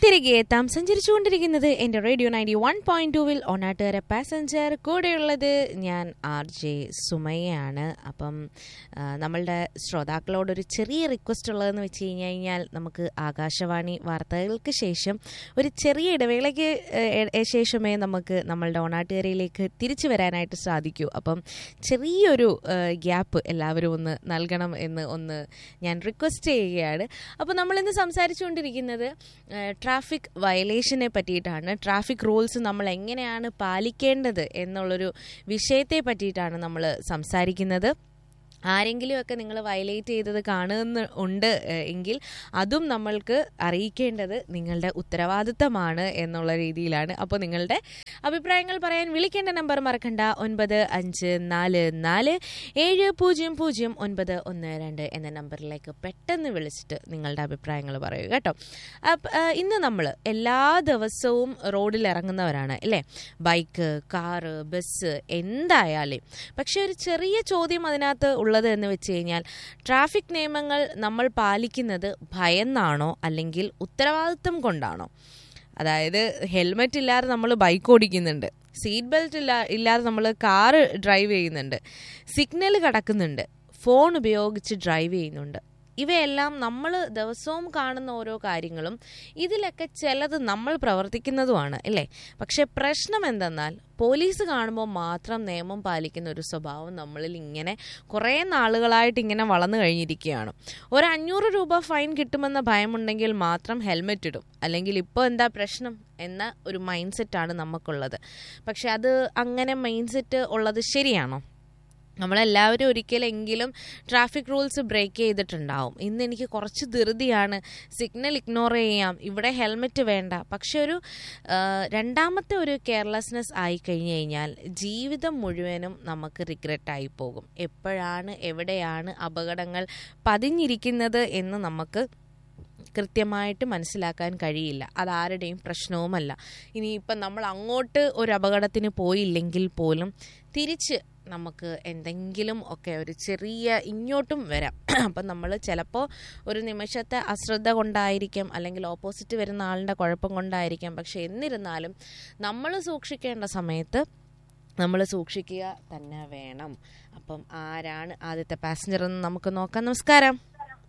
തിരികെ എത്താം സഞ്ചരിച്ചുകൊണ്ടിരിക്കുന്നത് എൻ്റെ റേഡിയോ നയൻറ്റി വൺ പോയിന്റ് ടൂവിൽ ഒന്നാട്ടുകാര പാസഞ്ചർ കൂടെയുള്ളത് ഞാൻ ആർ ജെ സുമയ്യാണ് അപ്പം ആ, നമ്മളുടെ ശ്രോതാക്കളോടൊരു ചെറിയ റിക്വസ്റ്റ് ഉള്ളതെന്ന് വെച്ച് കഴിഞ്ഞ് കഴിഞ്ഞാൽ നമുക്ക് ആകാശവാണി വാർത്തകൾക്ക് ശേഷം ഒരു ചെറിയ ഇടവേളയ്ക്ക് ഏ, ഏ, ശേഷമേ നമുക്ക് നമ്മളുടെ ഓണാട്ടുകരയിലേക്ക് തിരിച്ചു വരാനായിട്ട് സാധിക്കൂ അപ്പം ചെറിയൊരു ഗ്യാപ്പ് എല്ലാവരും ഒന്ന് നൽകണം എന്ന് ഒന്ന് ഞാൻ റിക്വസ്റ്റ് ചെയ്യുകയാണ് അപ്പോൾ നമ്മളിന്ന് സംസാരിച്ചുകൊണ്ടിരിക്കുന്നത് ട്രാഫിക് വയലേഷനെ പറ്റിയിട്ടാണ് ട്രാഫിക് റൂൾസ് നമ്മൾ എങ്ങനെയാണ് പാലിക്കേണ്ടത് എന്നുള്ളൊരു വിഷയത്തെ പറ്റിയിട്ടാണ് നമ്മൾ സംസാരിക്കുന്നത് ആരെങ്കിലുമൊക്കെ നിങ്ങൾ വയലേറ്റ് ചെയ്തത് കാണുന്ന ഉണ്ട് ഏഹ്, എങ്കിൽ അതും നമ്മൾക്ക് അറിയിക്കേണ്ടത് നിങ്ങളുടെ ഉത്തരവാദിത്തമാണ് എന്നുള്ള രീതിയിലാണ് അപ്പോൾ നിങ്ങളുടെ അഭിപ്രായങ്ങൾ പറയാൻ വിളിക്കേണ്ട നമ്പർ മറക്കണ്ട ഒൻപത് അഞ്ച് നാല് നാല് ഏഴ് പൂജ്യം പൂജ്യം ഒൻപത് ഒന്ന് രണ്ട് എന്ന നമ്പറിലേക്ക് പെട്ടെന്ന് വിളിച്ചിട്ട് നിങ്ങളുടെ അഭിപ്രായങ്ങൾ പറയുക കേട്ടോ അപ്പ- ആ, ഇന്ന് നമ്മൾ എല്ലാ ദിവസവും റോഡിൽ ഇറങ്ങുന്നവരാണ് അല്ലേ ബൈക്ക് കാറ് ബസ് എന്തായാലും പക്ഷെ ഒരു ചെറിയ ചോദ്യം അതിനകത്ത് ഉള്ളത് എന്ന് വെച്ച് കഴിഞ്ഞാൽ ട്രാഫിക് നിയമങ്ങൾ നമ്മൾ പാലിക്കുന്നത് ഭയന്നാണോ അല്ലെങ്കിൽ ഉത്തരവാദിത്വം കൊണ്ടാണോ അതായത് ഹെൽമെറ്റ് ഇല്ലാതെ നമ്മൾ ബൈക്ക് ഓടിക്കുന്നുണ്ട് സീറ്റ് ബെൽറ്റ് ഇല്ല ഇല്ലാതെ നമ്മൾ കാറ് ഡ്രൈവ് ചെയ്യുന്നുണ്ട് സിഗ്നൽ കടക്കുന്നുണ്ട് ഫോൺ ഉപയോഗിച്ച് ഡ്രൈവ് ചെയ്യുന്നുണ്ട് ഇവയെല്ലാം നമ്മൾ ദിവസവും കാണുന്ന ഓരോ കാര്യങ്ങളും ഇതിലൊക്കെ ചിലത് നമ്മൾ പ്രവർത്തിക്കുന്നതുമാണ് അല്ലേ പക്ഷെ പ്രശ്നം എന്തെന്നാൽ പോലീസ് കാണുമ്പോൾ മാത്രം നിയമം പാലിക്കുന്ന ഒരു സ്വഭാവം നമ്മളിൽ ഇങ്ങനെ കുറേ നാളുകളായിട്ട് ഇങ്ങനെ വളർന്നു കഴിഞ്ഞിരിക്കുകയാണ് ഒരു അഞ്ഞൂറ് രൂപ ഫൈൻ കിട്ടുമെന്ന ഭയമുണ്ടെങ്കിൽ മാത്രം ഹെൽമെറ്റ് ഇടും അല്ലെങ്കിൽ ഇപ്പോൾ എന്താ പ്രശ്നം എന്ന ഒരു മൈൻഡ് സെറ്റാണ് നമുക്കുള്ളത് പക്ഷെ അത് അങ്ങനെ മൈൻഡ് സെറ്റ് ഉള്ളത് ശരിയാണോ നമ്മളെല്ലാവരും ഒരിക്കലെങ്കിലും ട്രാഫിക് റൂൾസ് ബ്രേക്ക് ചെയ്തിട്ടുണ്ടാവും ഇന്ന് എനിക്ക് കുറച്ച് ധൃതിയാണ് സിഗ്നൽ ഇഗ്നോർ ചെയ്യാം ഇവിടെ ഹെൽമെറ്റ് വേണ്ട പക്ഷെ ഒരു ആ, രണ്ടാമത്തെ ഒരു കെയർലെസ്നെസ് ആയി കഴിഞ്ഞു കഴിഞ്ഞാൽ ജീവിതം മുഴുവനും നമുക്ക് റിഗ്രറ്റ് ആയി പോകും എപ്പോഴാണ് എവിടെയാണ് അപകടങ്ങൾ പതിഞ്ഞിരിക്കുന്നത് എന്ന് നമുക്ക് കൃത്യമായിട്ട് മനസ്സിലാക്കാൻ കഴിയില്ല അതാരുടെയും പ്രശ്നവുമല്ല ഇനിയിപ്പം നമ്മൾ അങ്ങോട്ട് ഒരു അപകടത്തിന് പോയില്ലെങ്കിൽ പോലും തിരിച്ച് നമുക്ക് എന്തെങ്കിലും ഒക്കെ ഒരു ചെറിയ ഇങ്ങോട്ടും വരാം അപ്പം നമ്മൾ ചിലപ്പോൾ ഒരു നിമിഷത്തെ അശ്രദ്ധ കൊണ്ടായിരിക്കാം അല്ലെങ്കിൽ ഓപ്പോസിറ്റ് വരുന്ന ആളിൻ്റെ കുഴപ്പം കൊണ്ടായിരിക്കാം പക്ഷെ എന്നിരുന്നാലും നമ്മൾ സൂക്ഷിക്കേണ്ട സമയത്ത് നമ്മൾ സൂക്ഷിക്കുക തന്നെ വേണം അപ്പം ആരാണ് ആദ്യത്തെ പാസഞ്ചർ എന്ന് നമുക്ക് നോക്കാം നമസ്കാരം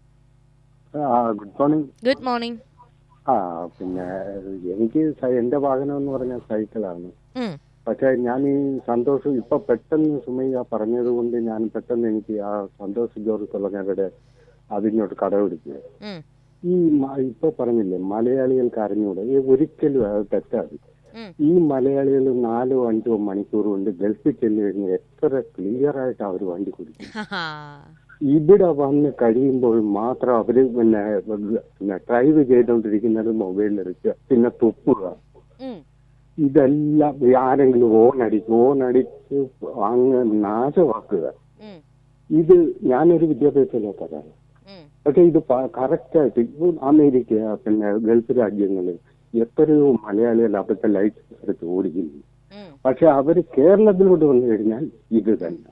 ആ ഗുഡ് മോർണിംഗ് ഗുഡ് മോർണിംഗ് ആ പിന്നെ എനിക്ക് സൈ- എന്റെ വാഹനം എന്ന് പറഞ്ഞാൽ സൈക്കിളാണ് ഉം പക്ഷെ ഞാൻ ഈ സന്തോഷ് ഇപ്പൊ പെട്ടെന്ന് സുമയ്യ പറഞ്ഞത് കൊണ്ട് ഞാൻ പെട്ടെന്ന് എനിക്ക് ആ സന്തോഷ് ജോർജ് കൊള്ളങ്ങരുടെ അതിനോട് കടമെടുക്കുക ഉം ഈ മ- ഇപ്പൊ പറഞ്ഞില്ലേ മലയാളികൾക്ക് അറിഞ്ഞൂടെ ഈ ഒരിക്കലും അത് തെറ്റാത് ഉം ഈ മലയാളികൾ നാലോ അഞ്ചോ മണിക്കൂർ കൊണ്ട് ഗൾഫിൽ ചെന്ന് കഴിഞ്ഞാൽ എത്ര ക്ലിയർ ആയിട്ട് അവർ വണ്ടി കുടിക്കും ഹാ ഇവിടെ വന്ന് കഴിയുമ്പോൾ മാത്രം അവര് പിന്നെ പിന്നെ ഡ്രൈവ് ചെയ്തോണ്ടിരിക്കുന്നത് മൊബൈലിലെടുക്കുക പിന്നെ തുപ്പുക ഉം ഇതെല്ലാം ആരെങ്കിലും ഓൺ അടിക്കും ഓൺ അടിച്ച് അങ്ങ് നാശമാക്കുക ഉം ഇത് ഞാനൊരു വിദ്യാഭ്യാസത്തിലേക്കാരാണ് ഉം പക്ഷെ ഇത് കറക്റ്റായിട്ട് ഇപ്പൊ അമേരിക്ക പിന്നെ ഗൾഫ് രാജ്യങ്ങളിൽ എത്രയോ മലയാളികൾ അവിടുത്തെ ലൈസൻസ് എടുത്ത് ഓടിക്കുന്നു ഉം പക്ഷെ അവര് കേരളത്തിലോട്ട് വന്നു കഴിഞ്ഞാൽ ഇത് തന്നെ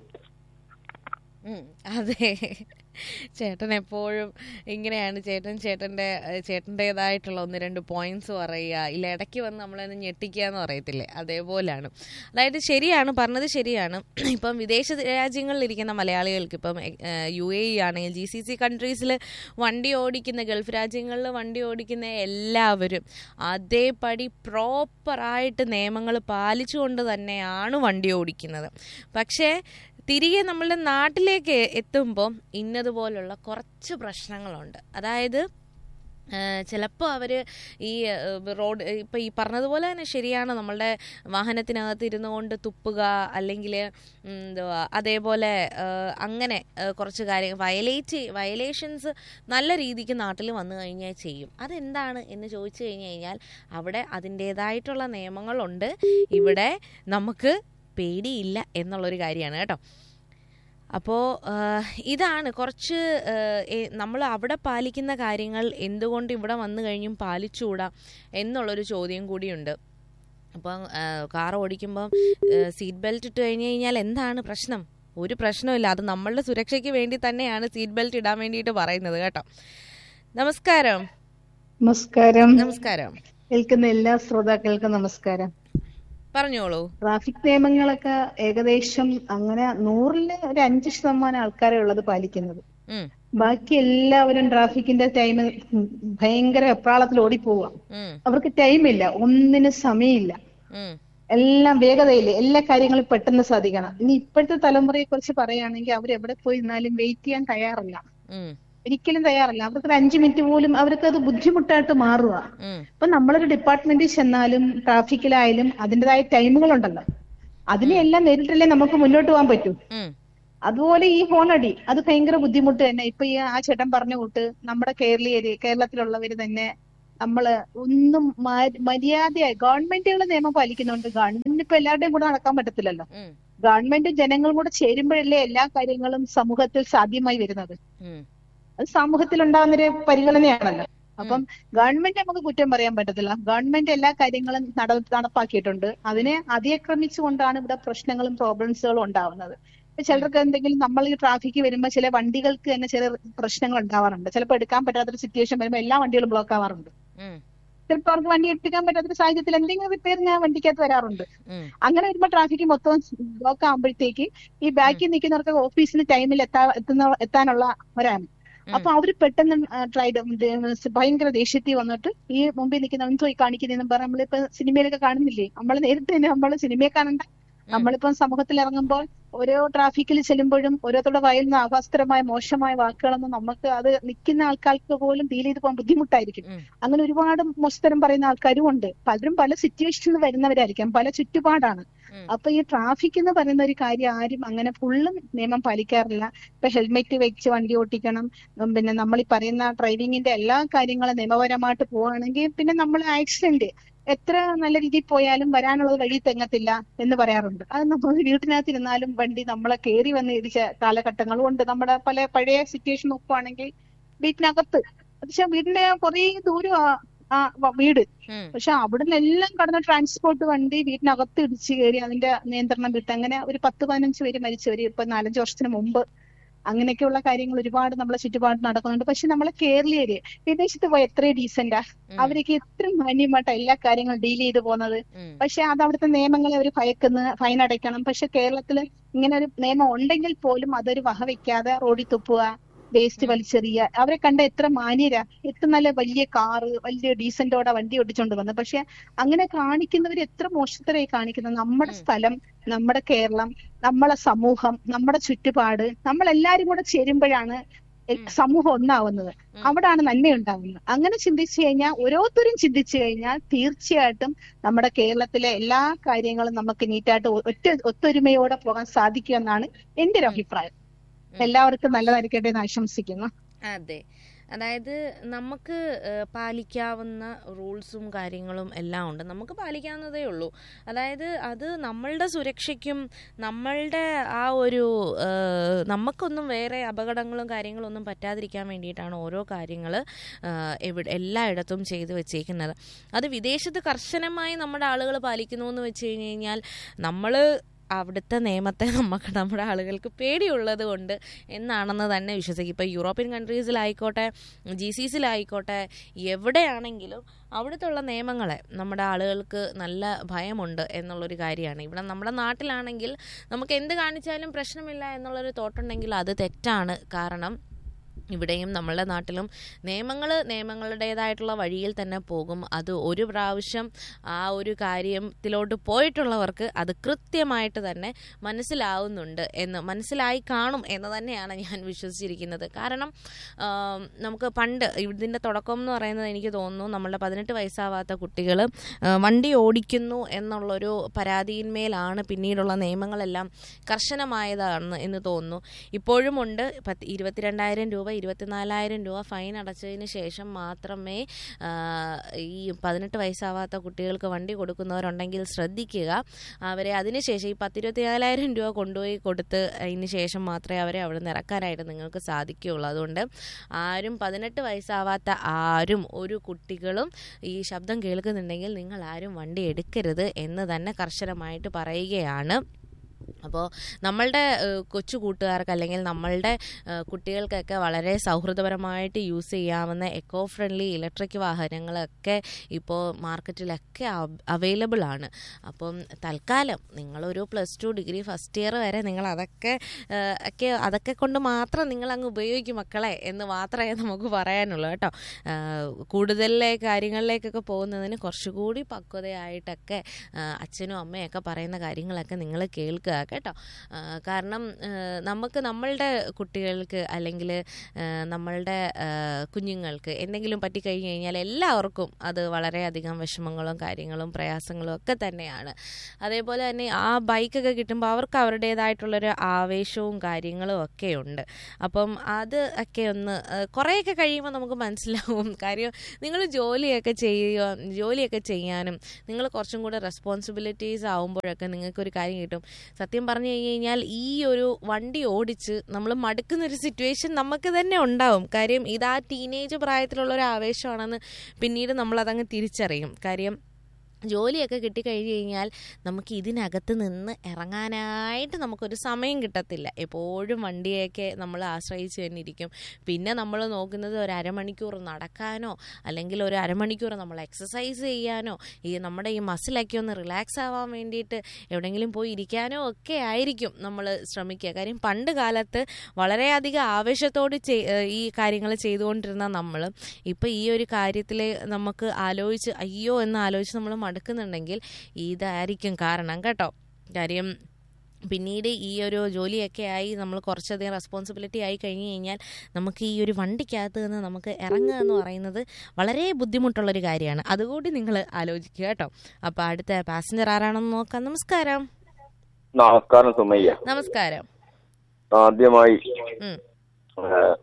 ഉം. അതെ ചേട്ടൻ എപ്പോഴും ഇങ്ങനെയാണ് ചേട്ടൻ ചേട്ടൻ്റെ ഏഹ്, ചേട്ടൻ്റെതായിട്ടുള്ള ഒന്ന് രണ്ട് പോയിന്റ്സ് പറയുക ഇല്ല ഇടയ്ക്ക് വന്ന് നമ്മളൊന്ന് ഞെട്ടിക്കുക എന്ന് പറയത്തില്ലേ അതേപോലെയാണ് അതായത് ശരിയാണ് പറഞ്ഞത് ശരിയാണ് ഇപ്പം വിദേശ രാജ്യങ്ങളിലിരിക്കുന്ന മലയാളികൾക്ക് ഇപ്പം യു എ ഇ ആണെങ്കിൽ ജി സി സി കൺട്രീസിൽ വണ്ടി ഓടിക്കുന്ന ഗൾഫ് രാജ്യങ്ങളിൽ വണ്ടി ഓടിക്കുന്ന എല്ലാവരും അതേപടി പ്രോപ്പറായിട്ട് നിയമങ്ങൾ പാലിച്ചുകൊണ്ട് തന്നെയാണ് വണ്ടി ഓടിക്കുന്നത് പക്ഷേ തിരികെ നമ്മളുടെ നാട്ടിലേക്ക് എത്തുമ്പോൾ ഇന്നതുപോലുള്ള കുറച്ച് പ്രശ്നങ്ങളുണ്ട് അതായത് ചിലപ്പോൾ അവർ ഈ ഏഹ്, റോഡ് ഇപ്പം ഈ പറഞ്ഞതുപോലെ തന്നെ ശരിയാണ് നമ്മളുടെ വാഹനത്തിനകത്ത് ഇരുന്നു കൊണ്ട് തുപ്പുക അല്ലെങ്കിൽ എന്തുവാ അതേപോലെ ഏഹ്, അങ്ങനെ ഏഹ്, കുറച്ച് കാര്യങ്ങൾ വയലേറ്റ് വയലേഷൻസ് നല്ല രീതിക്ക് നാട്ടിൽ വന്നു കഴിഞ്ഞാൽ ചെയ്യും അതെന്താണ് എന്ന് ചോദിച്ചു കഴിഞ്ഞു കഴിഞ്ഞാൽ അവിടെ അതിൻ്റേതായിട്ടുള്ള നിയമങ്ങളുണ്ട് ഇവിടെ നമുക്ക് പേടിയില്ല എന്നുള്ളൊരു കാര്യമാണ് കേട്ടോ അപ്പോൾ ഇതാണ് കുറച്ച് നമ്മൾ അവിടെ പാലിക്കുന്ന കാര്യങ്ങൾ എന്തുകൊണ്ട് ഇവിടെ വന്നു കഴിഞ്ഞും പാലിച്ചുകൂടാ എന്നുള്ളൊരു ചോദ്യം കൂടിയുണ്ട് അപ്പം കാർ ഓടിക്കുമ്പം സീറ്റ് ബെൽറ്റ് ഇട്ട് കഴിഞ്ഞ് കഴിഞ്ഞാൽ എന്താണ് പ്രശ്നം ഒരു പ്രശ്നമില്ല അത് നമ്മളുടെ സുരക്ഷയ്ക്ക് വേണ്ടി തന്നെയാണ് സീറ്റ് ബെൽറ്റ് ഇടാൻ വേണ്ടിയിട്ട് പറയുന്നത് കേട്ടോ നമസ്കാരം നമസ്കാരം നമസ്കാരം കേൾക്കുന്ന എല്ലാ ശ്രോതാക്കൾക്കും നമസ്കാരം പറഞ്ഞോളൂ ട്രാഫിക് നിയമങ്ങളൊക്കെ ഏകദേശം അങ്ങനെ നൂറില് ഒരു അഞ്ച് ശതമാനം ആൾക്കാരെ ഉള്ളത് പാലിക്കുന്നത് ഉം, ബാക്കി എല്ലാവരും ട്രാഫിക്കിന്റെ ടൈം ഭയങ്കര വെപ്രാളത്തിൽ ഓടിപ്പോവുക ഉം, അവർക്ക് ടൈമില്ല ഒന്നിനും സമയമില്ല ഉം, എല്ലാം വേഗതയില്ല എല്ലാ കാര്യങ്ങളും പെട്ടെന്ന് സാധിക്കണം ഇനി ഇപ്പോഴത്തെ തലമുറയെ കുറിച്ച് പറയുകയാണെങ്കിൽ അവർ എവിടെ പോയി ഇരുന്നാലും വെയിറ്റ് ചെയ്യാൻ തയ്യാറല്ല ഉം, ഒരിക്കലും തയ്യാറല്ല അവർക്ക് ഒരു അഞ്ചു മിനിറ്റ് പോലും അവർക്ക് അത് ബുദ്ധിമുട്ടായിട്ട് മാറുക ഉം, ഇപ്പൊ നമ്മളൊരു ഡിപ്പാർട്ട്മെന്റിൽ ചെന്നാലും ട്രാഫിക്കിലായാലും അതിൻ്റെതായ ടൈമുകളുണ്ടല്ലോ അതിനെല്ലാം നേരിട്ടല്ലേ നമുക്ക് മുന്നോട്ട് പോകാൻ പറ്റൂ ഉം, അതുപോലെ ഈ ഹോണടി അത് ഭയങ്കര ബുദ്ധിമുട്ട് തന്നെ ഇപ്പൊ ഈ ആ ചേട്ടൻ പറഞ്ഞ കൂട്ട് നമ്മുടെ കേരളീയര് കേരളത്തിലുള്ളവര് തന്നെ നമ്മള് ഒന്നും മ- മര്യാദയായി ഗവൺമെന്റുകൾ നിയമം പാലിക്കുന്നുണ്ട് ഗവൺമെന്റിന് ഇപ്പൊ എല്ലാവരുടെയും കൂടെ നടക്കാൻ പറ്റത്തില്ലല്ലോ ഉം, ഗവൺമെന്റ് ജനങ്ങളും കൂടെ ചേരുമ്പോഴല്ലേ എല്ലാ കാര്യങ്ങളും സമൂഹത്തിൽ സാധ്യമായി വരുന്നത് ഉം, അത് സമൂഹത്തിൽ ഉണ്ടാകുന്നൊരു പരിഗണനയാണല്ലോ അപ്പം ഗവൺമെന്റ് നമുക്ക് കുറ്റം പറയാൻ പറ്റത്തില്ല ഗവൺമെന്റ് എല്ലാ കാര്യങ്ങളും നട നടപ്പാക്കിയിട്ടുണ്ട് അതിനെ അതിക്രമിച്ചുകൊണ്ടാണ് ഇവിടെ പ്രശ്നങ്ങളും പ്രോബ്ലംസുകളും ഉണ്ടാവുന്നത് ഇപ്പൊ ചിലർക്ക് എന്തെങ്കിലും നമ്മൾ ഈ ട്രാഫിക്ക് വരുമ്പോൾ ചില വണ്ടികൾക്ക് തന്നെ ചില പ്രശ്നങ്ങൾ ഉണ്ടാവാറുണ്ട് ചിലപ്പോൾ എടുക്കാൻ പറ്റാത്തൊരു സിറ്റുവേഷൻ വരുമ്പോൾ എല്ലാ വണ്ടികളും ബ്ലോക്ക് ആവാറുണ്ട് ഉം, ചിലപ്പോൾ അവർക്ക് വണ്ടി എടുക്കാൻ പറ്റാത്തൊരു സാഹചര്യത്തിൽ എന്തെങ്കിലും റിപ്പയർ ഞാൻ വണ്ടിക്കകത്ത് വരാറുണ്ട് ഉം, അങ്ങനെ വരുമ്പോൾ ട്രാഫിക് മൊത്തം ബ്ലോക്ക് ആകുമ്പോഴത്തേക്ക് ഈ ബാക്കിൽ നിൽക്കുന്നവർക്ക് ഓഫീസിന് ടൈമിൽ എത്താ എത്തുന്ന എത്താനുള്ള ഒരാണ് അപ്പൊ അവര് പെട്ടെന്ന് ട്രൈഡ് ഭയങ്കര ദേഷ്യത്തിൽ വന്നിട്ട് ഈ മുമ്പിൽ നിൽക്കുന്ന എന്തോ ഈ കാണിക്കുന്നതെന്ന് പറഞ്ഞ നമ്മളിപ്പോ സിനിമയിലൊക്കെ കാണുന്നില്ലേ നമ്മൾ നേരിട്ട് തന്നെ നമ്മൾ സിനിമയെ കാണണ്ട നമ്മളിപ്പം സമൂഹത്തിൽ ഇറങ്ങുമ്പോൾ ഓരോ ട്രാഫിക്കിൽ ചെല്ലുമ്പോഴും ഓരോരുത്തരുടെ വായിൽ നിന്ന് അവാസ്തരമായ മോശമായ വാക്കുകളൊന്നും നമുക്ക് അത് നിൽക്കുന്ന ആൾക്കാർക്ക് പോലും ഡീൽ ചെയ്ത് പോകാൻ ബുദ്ധിമുട്ടായിരിക്കും ഉം. അങ്ങനെ ഒരുപാട് മോശത്തരം പറയുന്ന ആൾക്കാരും ഉണ്ട് പലരും പല സിറ്റുവേഷനിൽ വരുന്നവരായിരിക്കാം പല ചുറ്റുപാടാണ് ഉം. അപ്പൊ ഈ ട്രാഫിക് എന്ന് പറയുന്ന ഒരു കാര്യം ആരും അങ്ങനെ ഫുള്ളും നിയമം പാലിക്കാറില്ല ഇപ്പൊ ഹെൽമെറ്റ് വെച്ച് വണ്ടി ഓട്ടിക്കണം ഉം പിന്നെ നമ്മൾ ഈ പറയുന്ന ഡ്രൈവിങ്ങിന്റെ എല്ലാ കാര്യങ്ങളും നിയമപരമായിട്ട് പോവുകയാണെങ്കിൽ പിന്നെ നമ്മൾ ആക്സിഡന്റ് എത്ര നല്ല രീതിയിൽ പോയാലും വരാനുള്ളത് വഴി തെങ്ങത്തില്ല എന്ന് പറയാറുണ്ട് അത് നമ്മൾ വീട്ടിനകത്തിരുന്നാലും വണ്ടി നമ്മളെ കയറി വന്ന് ഇടിച്ച കാലഘട്ടങ്ങളും ഉണ്ട് നമ്മുടെ പല പഴയ സിറ്റുവേഷൻ നോക്കുവാണെങ്കിൽ വീട്ടിനകത്ത് പക്ഷെ വീടിന്റെ കുറേ ദൂരം ആ- ആ വ- വീട് ഉം, പക്ഷെ അവിടുന്ന് എല്ലാം കടന്ന ട്രാൻസ്പോർട്ട് വണ്ടി വീട്ടിനകത്ത് ഇടിച്ച് കയറി അതിന്റെ നിയന്ത്രണം വിട്ട് അങ്ങനെ ഒരു പത്ത് പതിനഞ്ച് പേര് മരിച്ചവര് ഇപ്പൊ നാലഞ്ച് വർഷത്തിന് മുമ്പ് അങ്ങനെയൊക്കെയുള്ള കാര്യങ്ങൾ ഒരുപാട് നമ്മളെ ചുറ്റുപാട് നടക്കുന്നുണ്ട് പക്ഷെ നമ്മളെ കേരളീയര് വിദേശത്ത് പോയ എത്രയും ഡീസന്റാ ഉം. അവരൊക്കെ എത്ര മാന്യമായിട്ടാ എല്ലാ കാര്യങ്ങളും ഡീൽ ചെയ്ത് പോകുന്നത് ഉം, പക്ഷെ അത് അവിടുത്തെ നിയമങ്ങളെ അവർ ഭയക്കുന്ന ഫൈൻ അടയ്ക്കണം പക്ഷെ കേരളത്തിൽ ഇങ്ങനെ ഒരു നിയമം ഉണ്ടെങ്കിൽ പോലും അതൊരു വഹ വെക്കാതെ റോഡിൽ തുപ്പുക വേസ്റ്റ് വലിച്ചെറിയുക അവരെ കണ്ട എത്ര മാന്യരാ എത്ര നല്ല വലിയ കാറ് വലിയ ഡീസന്റോടെ വണ്ടി ഓടിച്ചോണ്ട് വന്നത് പക്ഷെ അങ്ങനെ കാണിക്കുന്നവർ എത്ര മോശത്തരായി കാണിക്കുന്നത് നമ്മുടെ സ്ഥലം നമ്മുടെ കേരളം നമ്മളെ സമൂഹം നമ്മുടെ ചുറ്റുപാട് നമ്മൾ എല്ലാരും കൂടെ ചേരുമ്പോഴാണ് എ- സമൂഹം ഒന്നാവുന്നത് അവിടാണ് നന്മ ഉണ്ടാവുന്നത് അങ്ങനെ ചിന്തിച്ചു കഴിഞ്ഞാൽ ഓരോരുത്തരും ചിന്തിച്ചു കഴിഞ്ഞാൽ തീർച്ചയായിട്ടും നമ്മുടെ കേരളത്തിലെ എല്ലാ കാര്യങ്ങളും നമുക്ക് നീറ്റായിട്ട് ഒ- ഒറ്റ ഒത്തൊരുമയോടെ പോകാൻ സാധിക്കുമെന്നാണ് എന്റെ ഒരു അഭിപ്രായം എല്ലാവർക്കും നല്ലതായിരിക്കട്ടെ എന്ന് ആശംസിക്കുന്നു അതെ അതായത് നമുക്ക് ഏഹ്, പാലിക്കാവുന്ന റൂൾസും കാര്യങ്ങളും എല്ലാം ഉണ്ട് നമുക്ക് പാലിക്കാവുന്നതേ ഉള്ളൂ അതായത് അത് നമ്മളുടെ സുരക്ഷയ്ക്കും നമ്മളുടെ ആ ഒരു ഏഹ്, നമുക്കൊന്നും വേറെ അപകടങ്ങളും കാര്യങ്ങളും ഒന്നും പറ്റാതിരിക്കാൻ വേണ്ടിയിട്ടാണ് ഓരോ കാര്യങ്ങൾ എവിടെ എല്ലായിടത്തും ചെയ്തു വെച്ചേക്കുന്നത് അത് വിദേശത്ത് കർശനമായി നമ്മുടെ ആളുകൾ പാലിക്കുന്നു എന്ന് വെച്ച് കഴിഞ്ഞ് കഴിഞ്ഞാൽ നമ്മൾ അവിടുത്തെ നിയമത്തെ നമുക്ക് നമ്മുടെ ആളുകൾക്ക് പേടിയുള്ളത് കൊണ്ട് എന്നാണെന്ന് തന്നെ വിശ്വസിക്കും ഇപ്പോൾ യൂറോപ്യൻ കൺട്രീസിലായിക്കോട്ടെ ജി സി സിയിലായിക്കോട്ടെ എവിടെയാണെങ്കിലും അവിടുത്തെ നിയമങ്ങളെ നമ്മുടെ ആളുകൾക്ക് നല്ല ഭയമുണ്ട് എന്നുള്ളൊരു കാര്യമാണ് ഇവിടെ നമ്മുടെ നാട്ടിലാണെങ്കിൽ നമുക്ക് എന്ത് കാണിച്ചാലും പ്രശ്നമില്ല എന്നുള്ളൊരു തോട്ടുണ്ടെങ്കിൽ അത് തെറ്റാണ് കാരണം ഇവിടെയും നമ്മളുടെ നാട്ടിലും നിയമങ്ങൾ നിയമങ്ങളുടേതായിട്ടുള്ള വഴിയിൽ തന്നെ പോകും അത് ഒരു പ്രാവശ്യം ആ ഒരു കാര്യത്തിലോട്ട് പോയിട്ടുള്ളവർക്ക് അത് കൃത്യമായിട്ട് തന്നെ മനസ്സിലാവുന്നുണ്ട് എന്ന് മനസ്സിലായി കാണും എന്ന് തന്നെയാണ് ഞാൻ വിശ്വസിച്ചിരിക്കുന്നത് കാരണം ആം, നമുക്ക് പണ്ട് ഇതിൻ്റെ തുടക്കം എന്ന് പറയുന്നത് എനിക്ക് തോന്നുന്നു നമ്മളുടെ പതിനെട്ട് വയസ്സാവാത്ത കുട്ടികൾ വണ്ടി ഓടിക്കുന്നു എന്നുള്ളൊരു പരാതിയിന്മേലാണ് പിന്നീടുള്ള നിയമങ്ങളെല്ലാം കർശനമായതാണ് എന്ന് തോന്നുന്നു ഇപ്പോഴും ഉണ്ട് പത്ത് ഇരുപത്തിരണ്ടായിരം രൂപ ഇരുപത്തിനാലായിരം രൂപ ഫൈൻ അടച്ചതിന് ശേഷം മാത്രമേ ആ, ഈ പതിനെട്ട് വയസ്സാവാത്ത കുട്ടികൾക്ക് വണ്ടി കൊടുക്കുന്നവരുണ്ടെങ്കിൽ ശ്രദ്ധിക്കുക അവരെ അതിനുശേഷം ഈ പത്തിരുപത്തിനാലായിരം രൂപ കൊണ്ടുപോയി കൊടുത്ത് അതിന് ശേഷം മാത്രമേ അവരെ അവിടെ നിന്ന് ഇറക്കാനായിട്ട് നിങ്ങൾക്ക് സാധിക്കുകയുള്ളൂ അതുകൊണ്ട് ആരും പതിനെട്ട് വയസ്സാവാത്ത ആരും ഒരു കുട്ടികളും ഈ ശബ്ദം കേൾക്കുന്നുണ്ടെങ്കിൽ നിങ്ങൾ ആരും വണ്ടി എടുക്കരുത് എന്ന് തന്നെ കർശനമായിട്ട് പറയുകയാണ് അപ്പോൾ നമ്മളുടെ ഏഹ്, കൊച്ചു കൂട്ടുകാർക്ക് അല്ലെങ്കിൽ നമ്മളുടെ ഏഹ്, കുട്ടികൾക്കൊക്കെ വളരെ സൗഹൃദപരമായിട്ട് യൂസ് ചെയ്യാവുന്ന എക്കോ ഫ്രണ്ട്ലി ഇലക്ട്രിക് വാഹനങ്ങളൊക്കെ ഇപ്പോൾ മാർക്കറ്റിലൊക്കെ അവൈലബിൾ ആണ് അപ്പം തൽക്കാലം നിങ്ങളൊരു plus two degree first year വരെ നിങ്ങൾ അതൊക്കെ ഏഹ്, ഒക്കെ അതൊക്കെ കൊണ്ട് മാത്രം നിങ്ങൾ അങ്ങ് ഉപയോഗിക്കും മക്കളെ എന്ന് മാത്രമേ നമുക്ക് പറയാനുള്ളൂ കേട്ടോ ഏഹ്, കൂടുതൽ കാര്യങ്ങളിലേക്കൊക്കെ പോകുന്നതിന് കുറച്ചുകൂടി പക്വതയായിട്ടൊക്കെ ഏഹ്, അച്ഛനും അമ്മയൊക്കെ പറയുന്ന കാര്യങ്ങളൊക്കെ നിങ്ങൾ കേൾക്കുക കേട്ടോ ആ, കാരണം ആ, നമുക്ക് നമ്മളുടെ കുട്ടികൾക്ക് അല്ലെങ്കിൽ നമ്മളുടെ ആ, കുഞ്ഞുങ്ങൾക്ക് എന്തെങ്കിലും പറ്റിക്കഴിഞ്ഞ് കഴിഞ്ഞാൽ എല്ലാവർക്കും അത് വളരെയധികം വിഷമങ്ങളും കാര്യങ്ങളും പ്രയാസങ്ങളും ഒക്കെ തന്നെയാണ് അതേപോലെ തന്നെ ആ ബൈക്കൊക്കെ കിട്ടുമ്പോൾ അവർക്ക് അവരുടേതായിട്ടുള്ളൊരു ആവേശവും കാര്യങ്ങളും ഒക്കെ ഉണ്ട് അപ്പം അത് ഒക്കെ ഒന്ന് ആ, കുറേയൊക്കെ കഴിയുമ്പോൾ നമുക്ക് മനസ്സിലാവും കാര്യം നിങ്ങൾ ജോലിയൊക്കെ ചെയ്യുക ജോലിയൊക്കെ ചെയ്യാനും നിങ്ങൾ കുറച്ചും കൂടെ റെസ്പോൺസിബിലിറ്റീസ് ആവുമ്പോഴൊക്കെ നിങ്ങൾക്കൊരു കാര്യം കിട്ടും സത്യം പറഞ്ഞു കഴിഞ്ഞ് കഴിഞ്ഞാൽ ഈ ഒരു വണ്ടി ഓടിച്ച് നമ്മൾ മടുക്കുന്ന ഒരു സിറ്റുവേഷൻ നമുക്ക് തന്നെ ഉണ്ടാവും കാര്യം ഇത് ആ ടീനേജ് പ്രായത്തിലുള്ള ഒരു ആവേശമാണെന്ന് പിന്നീട് നമ്മൾ അതങ്ങ് തിരിച്ചറിയും കാര്യം ജോലിയൊക്കെ കിട്ടിക്കഴിഞ്ഞ് കഴിഞ്ഞാൽ നമുക്ക് ഇതിനകത്ത് നിന്ന് ഇറങ്ങാനായിട്ട് നമുക്കൊരു സമയം കിട്ടത്തില്ല എപ്പോഴും വണ്ടിയൊക്കെ നമ്മൾ ആശ്രയിച്ച് തന്നെ ഇരിക്കും പിന്നെ നമ്മൾ നോക്കുന്നത് ഒരു അരമണിക്കൂർ നടക്കാനോ അല്ലെങ്കിൽ ഒരു അരമണിക്കൂർ നമ്മൾ എക്സസൈസ് ചെയ്യാനോ ഈ നമ്മുടെ ഈ മസിലൊക്കെ ഒന്ന് റിലാക്സ് ആവാൻ വേണ്ടിയിട്ട് എവിടെയെങ്കിലും പോയി ഇരിക്കാനോ ഒക്കെ ആയിരിക്കും നമ്മൾ ശ്രമിക്കുക കാര്യം പണ്ട് കാലത്ത് വളരെയധികം ആവേശത്തോട് ചെയ്- ഏഹ് ഈ കാര്യങ്ങൾ ചെയ്തുകൊണ്ടിരുന്ന നമ്മൾ ഇപ്പോൾ ഈ ഒരു കാര്യത്തിൽ നമുക്ക് ആലോചിച്ച് അയ്യോ എന്ന് ആലോചിച്ച് നമ്മൾ മടുക്കുന്നുണ്ടെങ്കിൽ ഇതായിരിക്കും കാരണം കേട്ടോ കാര്യം പിന്നീട് ഈ ഒരു ജോലിയൊക്കെ ആയി നമ്മൾ കുറച്ചധികം റെസ്പോൺസിബിലിറ്റി ആയി കഴിഞ്ഞ് കഴിഞ്ഞാൽ നമുക്ക് ഈ ഒരു വണ്ടിക്കകത്ത് നിന്ന് നമുക്ക് ഇറങ്ങുക എന്ന് പറയുന്നത് വളരെ ബുദ്ധിമുട്ടുള്ളൊരു കാര്യമാണ് അതുകൂടി നിങ്ങൾ ആലോചിക്കുക കേട്ടോ അപ്പോൾ അടുത്ത പാസഞ്ചർ ആരാണെന്ന് നോക്കാം നമസ്കാരം നമസ്കാരം സുമയ്യ നമസ്കാരം ആദ്യമായി ഉം. ഏഹ്,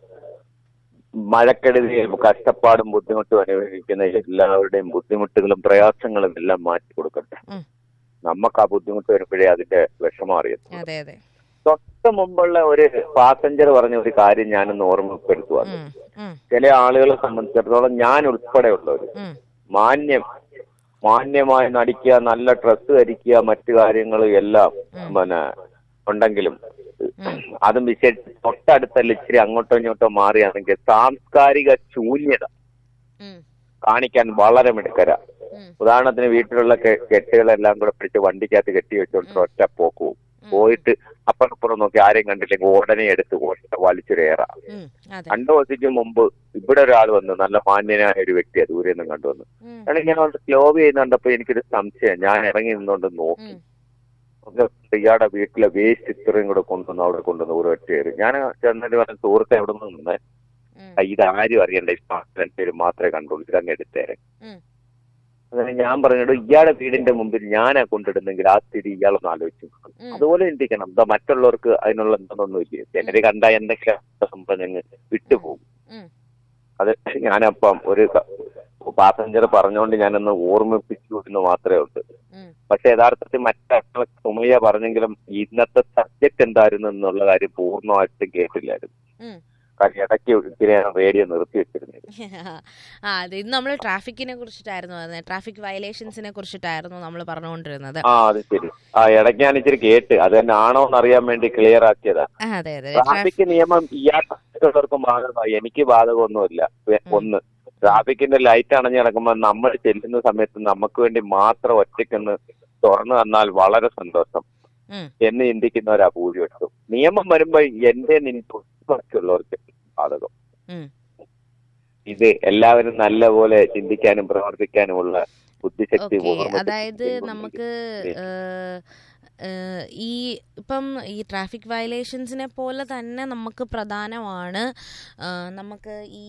മഴക്കെടുതിയും കഷ്ടപ്പാടും ബുദ്ധിമുട്ടും അനുഭവിക്കുന്ന എല്ലാവരുടെയും ബുദ്ധിമുട്ടുകളും പ്രയാസങ്ങളും എല്ലാം മാറ്റി കൊടുക്കട്ടെ ഉം. നമുക്ക് ആ ബുദ്ധിമുട്ട് വരുമ്പോഴേ അതിന്റെ വിഷമം അറിയത്തുള്ളൂ അതെ അതെ തൊട്ട് മുമ്പുള്ള ഒരു പാസഞ്ചർ പറഞ്ഞ ഒരു കാര്യം ഞാനൊന്ന് ഓർമ്മപ്പെടുത്തുവാണ് ഉം, ഉം, ചില ആളുകളെ സംബന്ധിച്ചിടത്തോളം ഞാൻ ഉൾപ്പെടെയുള്ളവർ ഉം, മാന്യം മാന്യമായി നടിക്കുക നല്ല ഡ്രസ്സ് ധരിക്കുക മറ്റു കാര്യങ്ങൾ എല്ലാം പിന്നെ ഉണ്ടെങ്കിലും അതും വിശേഷിച്ച് തൊട്ടടുത്തല്ല ഇച്ചിരി അങ്ങോട്ടോ ഇങ്ങോട്ടോ മാറിയാണെങ്കിൽ സാംസ്കാരിക ശൂന്യത ഉം, കാണിക്കാൻ വളരെ മിടുക്കര ഉം, ഉദാഹരണത്തിന് വീട്ടിലുള്ള കെ- കെട്ടുകളെല്ലാം കൂടെ പിടിച്ച് വണ്ടിക്കകത്ത് കെട്ടി വെച്ചോണ്ട് ഒറ്റ പോക്ക് പോകും പോയിട്ട് അപ്പുറപ്പുറം നോക്കി ആരെയും കണ്ടില്ലെങ്കിൽ ഉടനെ എടുത്ത് ഒറ്റ വലിച്ചൊരേറ ഉം, അതെ രണ്ടു ദിവസത്തേക്ക് മുമ്പ് ഇവിടെ ഒരാൾ വന്നു നല്ല മാന്യനായ ഒരു വ്യക്തിയാണ് ദൂരെ നിന്നും കണ്ടുവന്നു ഉം, കാരണം ഇങ്ങനെ വന്ന് സ്ലോ ചെയ്ത് കണ്ടപ്പോ എനിക്കൊരു സംശയം ഞാൻ ഇറങ്ങി നിന്നുകൊണ്ട് നോക്കി ഉം, ഒന്ന് ഇയാളുടെ വീട്ടിലെ വേസ്റ്റ് ഇത്രയും കൂടെ കൊണ്ടുവന്ന് അവിടെ കൊണ്ടുവന്ന് ഒരു ഒറ്റ കയറി ഞാൻ ചെന്നിട്ട് പറഞ്ഞ സുഹൃത്തെ എവിടെ നിന്ന് നിന്ന് ഉം, ഇത് ആരും അറിയണ്ട ഇപ്പൊ രണ്ടുപേരും മാത്രമേ കണ്ടുള്ളൂ ഇതങ്ങ് എടുത്തേരെ ഉം. അങ്ങനെ ഞാൻ പറഞ്ഞിട്ട് ഇയാളുടെ വീടിന്റെ മുമ്പിൽ ഞാനാ കൊണ്ടിടുന്നെങ്കിൽ ആ സ്ഥിതി ഇയാളൊന്ന് ആലോചിച്ചു ഉം. അതുപോലെ ചിന്തിക്കണം എന്താ മറ്റുള്ളവർക്ക് അതിനുള്ള എന്തൊന്നും ഇല്ല ചിലര് കണ്ട എന്തൊക്കെ സംഭവം വിട്ടുപോകും ഉം. അത് ഞാനപ്പം ഒരു പാസഞ്ചർ പറഞ്ഞുകൊണ്ട് ഞാനൊന്ന് ഓർമ്മിപ്പിച്ചു എന്ന് മാത്രമേ ഉള്ളൂ ഉം. പക്ഷെ യഥാർത്ഥത്തിൽ മറ്റേ സുമയ്യ പറഞ്ഞെങ്കിലും ഇന്നത്തെ സബ്ജക്ട് എന്തായിരുന്നു എന്നുള്ള കാര്യം പൂർണ്ണമായിട്ട് കേട്ടില്ലായിരുന്നു ഉം. കാരണം ഇടയ്ക്ക് ഇത്തിരി റേഡിയോ നിർത്തി വെച്ചിരുന്നത് ആ അതെ ഇത് നമ്മൾ ട്രാഫിക്കിനെ കുറിച്ചിട്ടായിരുന്നു പറഞ്ഞത് ട്രാഫിക് വയലേഷൻസിനെ കുറിച്ചിട്ടായിരുന്നു നമ്മൾ പറഞ്ഞുകൊണ്ടിരുന്നത് ആ അത് ശരി ആ ഇടയ്ക്ക് ഞാൻ ഇച്ചിരി കേട്ട് അത് തന്നെ ആണോ എന്ന് അറിയാൻ വേണ്ടി ക്ലിയർ ആക്കിയതാ ആ, അതെ അതെ ട്രാഫിക് ട്രാഫിക് നിയമം ഇയാൾക്കും ബാധകമായി എനിക്ക് ബാധകമൊന്നുമില്ല വെ- ഒന്ന് ട്രാഫിക്കിന്റെ ലൈറ്റ് അണഞ്ഞ് കിടക്കുമ്പോൾ നമ്മൾ ചെല്ലുന്ന സമയത്ത് നമുക്ക് വേണ്ടി മാത്രം ഒറ്റയ്ക്കൊന്ന് തുറന്നു തന്നാൽ വളരെ സന്തോഷം ഉം. എന്ന് ചിന്തിക്കുന്നവരാ ഭൂരിപക്ഷം നിയമം വരുമ്പോ എന്റെ നിന്റെ ബാക്കിയുള്ളവർക്ക് ബാധകം ഉം. ഇത് എല്ലാവരും നല്ലപോലെ ചിന്തിക്കാനും പ്രവർത്തിക്കാനുമുള്ള ബുദ്ധിശക്തി ഓക്കെ പൂർണ്ണ അതായത് ബുദ്ധിശക്തി നമുക്ക് ഉണ്ടെങ്കിൽ. ഏഹ്, ഏഹ്, ഈ ഇപ്പം ഈ ട്രാഫിക് വയലേഷൻസിനെ പോലെ തന്നെ നമുക്ക് പ്രധാനമാണ് ഏഹ്, നമുക്ക് ഈ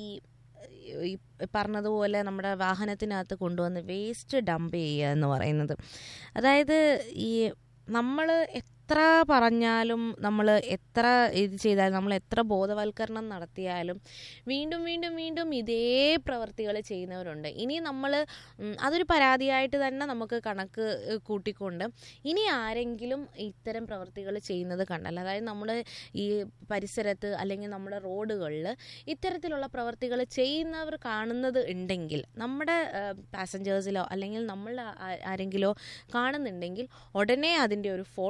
ഈ പറഞ്ഞതുപോലെ നമ്മുടെ വാഹനത്തിനകത്ത് കൊണ്ടുവന്ന് വേസ്റ്റ് ഡംപ് ചെയ്യുക എന്ന് പറയുന്നത് അതായത് ഈ നമ്മൾ എത്ര പറഞ്ഞാലും നമ്മൾ എത്ര ഇത് ചെയ്താലും നമ്മൾ എത്ര ബോധവൽക്കരണം നടത്തിയാലും വീണ്ടും വീണ്ടും വീണ്ടും ഇതേ പ്രവർത്തികൾ ചെയ്യുന്നവരുണ്ട് ഇനി നമ്മൾ അതൊരു പരാതിയായിട്ട് തന്നെ നമുക്ക് കണക്ക് ഏഹ്, കൂട്ടിക്കൊണ്ട് ഇനി ആരെങ്കിലും ഇത്തരം പ്രവർത്തികൾ ചെയ്യുന്നത് കണ്ടാൽ അതായത് നമ്മുടെ ഈ പരിസരത്ത് അല്ലെങ്കിൽ നമ്മുടെ റോഡുകളിൽ ഇത്തരത്തിലുള്ള പ്രവർത്തികൾ ചെയ്യുന്നവർ കാണുന്നത് ഉണ്ടെങ്കിൽ നമ്മുടെ പാസഞ്ചേഴ്സിലോ അല്ലെങ്കിൽ നമ്മൾ ആരെങ്കിലോ കാണുന്നുണ്ടെങ്കിൽ ഉടനെ അതിൻ്റെ ഒരു ഫോട്ടോ എടുത്ത്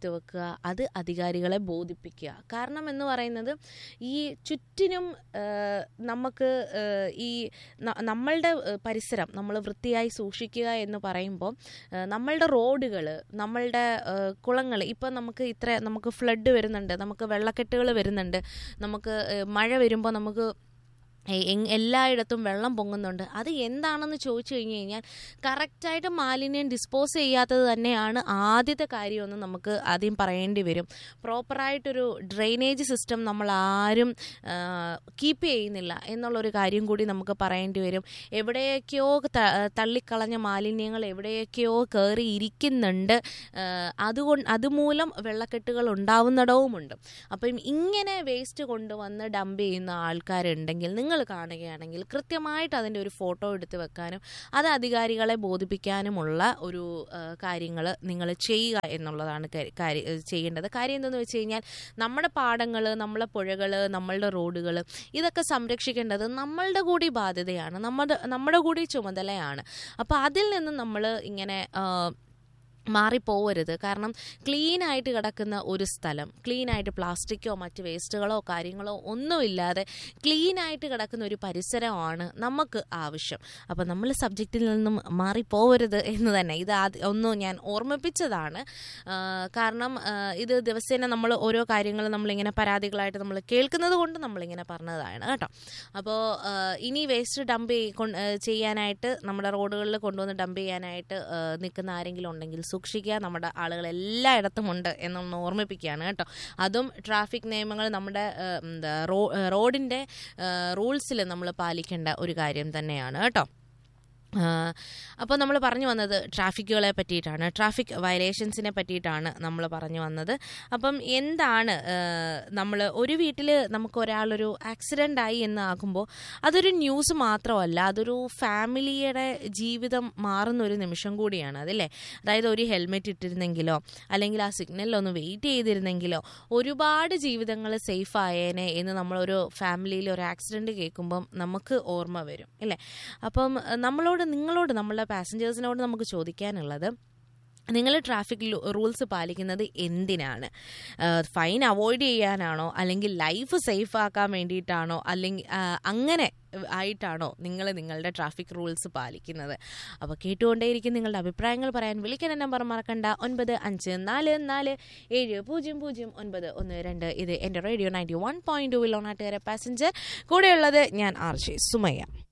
എടുത്തു വെക്കുക അത് അധികാരികളെ ബോധിപ്പിക്കുക കാരണം എന്ന് പറയുന്നത് ഈ ചുറ്റിനും ആ, നമുക്ക് ആ, ഈ ന- നമ്മളുടെ ആ, പരിസരം നമ്മൾ വൃത്തിയായി സൂക്ഷിക്കുക എന്ന് പറയുമ്പോൾ ആ, നമ്മളുടെ റോഡുകൾ നമ്മളുടെ കുളങ്ങൾ ഇപ്പം നമുക്ക് ഇത്ര നമുക്ക് ഫ്ലഡ് വരുന്നുണ്ട് നമുക്ക് വെള്ളക്കെട്ടുകൾ വരുന്നുണ്ട് നമുക്ക് ആ, മഴ വരുമ്പോൾ നമുക്ക് എ- എങ്- എല്ലായിടത്തും വെള്ളം പൊങ്ങുന്നുണ്ട് അത് എന്താണെന്ന് ചോദിച്ചു കഴിഞ്ഞ് കഴിഞ്ഞാൽ കറക്റ്റായിട്ട് മാലിന്യം ഡിസ്പോസ് ചെയ്യാത്തത് തന്നെയാണ് ആദ്യത്തെ കാര്യമെന്ന് നമുക്ക് ആദ്യം പറയേണ്ടി വരും പ്രോപ്പറായിട്ടൊരു ഡ്രെയിനേജ് സിസ്റ്റം നമ്മൾ ആരും കീപ്പ് ചെയ്യുന്നില്ല എന്നുള്ളൊരു കാര്യം കൂടി നമുക്ക് പറയേണ്ടി വരും എവിടെയൊക്കെയോ ത- തള്ളിക്കളഞ്ഞ മാലിന്യങ്ങൾ എവിടെയൊക്കെയോ കയറി ഇരിക്കുന്നുണ്ട് ആ, അതുകൊണ്ട് അതുമൂലം വെള്ളക്കെട്ടുകൾ ഉണ്ടാവുന്നിടവുമുണ്ട് അപ്പം ഇങ്ങനെ വേസ്റ്റ് കൊണ്ടുവന്ന് ഡംപ് ചെയ്യുന്ന ആൾക്കാരുണ്ടെങ്കിൽ നിങ്ങൾ കാണുകയാണെങ്കിൽ കൃത്യമായിട്ട് അതിൻ്റെ ഒരു ഫോട്ടോ എടുത്ത് വെക്കാനും അത് അധികാരികളെ ബോധിപ്പിക്കാനുമുള്ള ഒരു കാര്യങ്ങൾ നിങ്ങൾ ചെയ്യുക എന്നുള്ളതാണ് കരി- കാര്യം ഏഹ് ചെയ്യേണ്ടത് കാര്യം എന്തെന്ന് വെച്ച് കഴിഞ്ഞാൽ നമ്മുടെ പാടങ്ങൾ നമ്മളെ പുഴകൾ നമ്മളുടെ റോഡുകൾ ഇതൊക്കെ സംരക്ഷിക്കേണ്ടത് നമ്മളുടെ കൂടി ബാധ്യതയാണ് നമ്മുടെ നമ്മുടെ കൂടി ചുമതലയാണ് അപ്പോൾ അതിൽ നിന്ന് നമ്മൾ ഇങ്ങനെ ആ, മാറിപ്പോവരുത് കാരണം ക്ലീൻ ആയിട്ട് കിടക്കുന്ന ഒരു സ്ഥലം ക്ലീൻ ആയിട്ട് പ്ലാസ്റ്റിക്കോ മറ്റ് വേസ്റ്റുകളോ കാര്യങ്ങളോ ഒന്നുമില്ലാതെ ക്ലീൻ ആയിട്ട് കിടക്കുന്ന ഒരു പരിസരമാണ് നമുക്ക് ആവശ്യം അപ്പോൾ നമ്മൾ സബ്ജക്റ്റിൽ നിന്നും മാറിപ്പോവരുത് എന്ന് തന്നെ ഇത് ആദ്യ ഒന്ന് ഞാൻ ഓർമ്മിപ്പിച്ചതാണ് ആ, കാരണം ആ, ഇത് ദിവസേന നമ്മൾ ഓരോ കാര്യങ്ങൾ നമ്മളിങ്ങനെ പരാതികളായിട്ട് നമ്മൾ കേൾക്കുന്നത് കൊണ്ട് നമ്മളിങ്ങനെ പറഞ്ഞതാണ് കേട്ടോ അപ്പോൾ ഇനി വേസ്റ്റ് ഡംപ് ചെയ്യാനായിട്ട് നമ്മുടെ റോഡുകളിൽ കൊണ്ടുവന്ന് ഡംപ് ചെയ്യാനായിട്ട് ആ, നിൽക്കുന്ന ആരെങ്കിലും ഉണ്ടെങ്കിൽ സൂക്ഷിക്കുക നമ്മുടെ ആളുകൾ എല്ലായിടത്തും ഉണ്ട് എന്നൊന്ന് ഓർമ്മിപ്പിക്കുകയാണ് കേട്ടോ അതും ട്രാഫിക് നിയമങ്ങൾ നമ്മുടെ ആ, എന്താ റോ റോഡിൻ്റെ റൂൾസിൽ നമ്മൾ പാലിക്കേണ്ട ഒരു കാര്യം തന്നെയാണ് കേട്ടോ അപ്പോൾ നമ്മൾ പറഞ്ഞു വന്നത് ട്രാഫിക്കുകളെ പറ്റിയിട്ടാണ് ട്രാഫിക് വയലേഷൻസിനെ പറ്റിയിട്ടാണ് നമ്മൾ പറഞ്ഞു വന്നത് അപ്പം എന്താണ് നമ്മൾ ഒരു വീട്ടിൽ നമുക്ക് ഒരാളൊരു ആക്സിഡൻ്റ് ആയി എന്നാകുമ്പോൾ അതൊരു ന്യൂസ് മാത്രമല്ല അതൊരു ഫാമിലിയുടെ ജീവിതം മാറുന്ന ഒരു നിമിഷം കൂടിയാണ് അതല്ലേ അതായത് ഒരു ഹെൽമെറ്റ് ഇട്ടിരുന്നെങ്കിലോ അല്ലെങ്കിൽ ആ സിഗ്നലിലൊന്ന് വെയിറ്റ് ചെയ്തിരുന്നെങ്കിലോ ഒരുപാട് ജീവിതങ്ങൾ സേഫ് ആയേനെ എന്ന് നമ്മളൊരു ഫാമിലിയിൽ ഒരു ആക്സിഡൻറ്റ് കേൾക്കുമ്പം നമുക്ക് ഓർമ്മ വരും അല്ലേ അപ്പം അഹ് നമ്മളോട് നിങ്ങളോട് നമ്മളുടെ പാസഞ്ചേഴ്സിനോട് നമുക്ക് ചോദിക്കാനുള്ളത് നിങ്ങൾ ട്രാഫിക് റൂൾസ് പാലിക്കുന്നത് എന്തിനാണ് ഫൈൻ അവോയ്ഡ് ചെയ്യാനാണോ അല്ലെങ്കിൽ ലൈഫ് സേഫ് ആക്കാൻ വേണ്ടിയിട്ടാണോ അല്ലെങ്കിൽ ആ, അങ്ങനെ ആയിട്ടാണോ നിങ്ങൾ നിങ്ങളുടെ ട്രാഫിക് റൂൾസ് പാലിക്കുന്നത് അപ്പോൾ കേട്ടുകൊണ്ടേയിരിക്കും നിങ്ങളുടെ അഭിപ്രായങ്ങൾ പറയാൻ വിളിക്കുന്ന നമ്പർ മറക്കണ്ട ഒൻപത് അഞ്ച് നാല് നാല് ഏഴ് പൂജ്യം പൂജ്യം ഒൻപത് ഒന്ന് രണ്ട് ഇത് എൻ്റെ radio ninety one point two വിൽ ഓണാട്ടുകാരെ പാസഞ്ചർ കൂടെയുള്ളത് ഞാൻ ആർ ജെ സുമയ്യ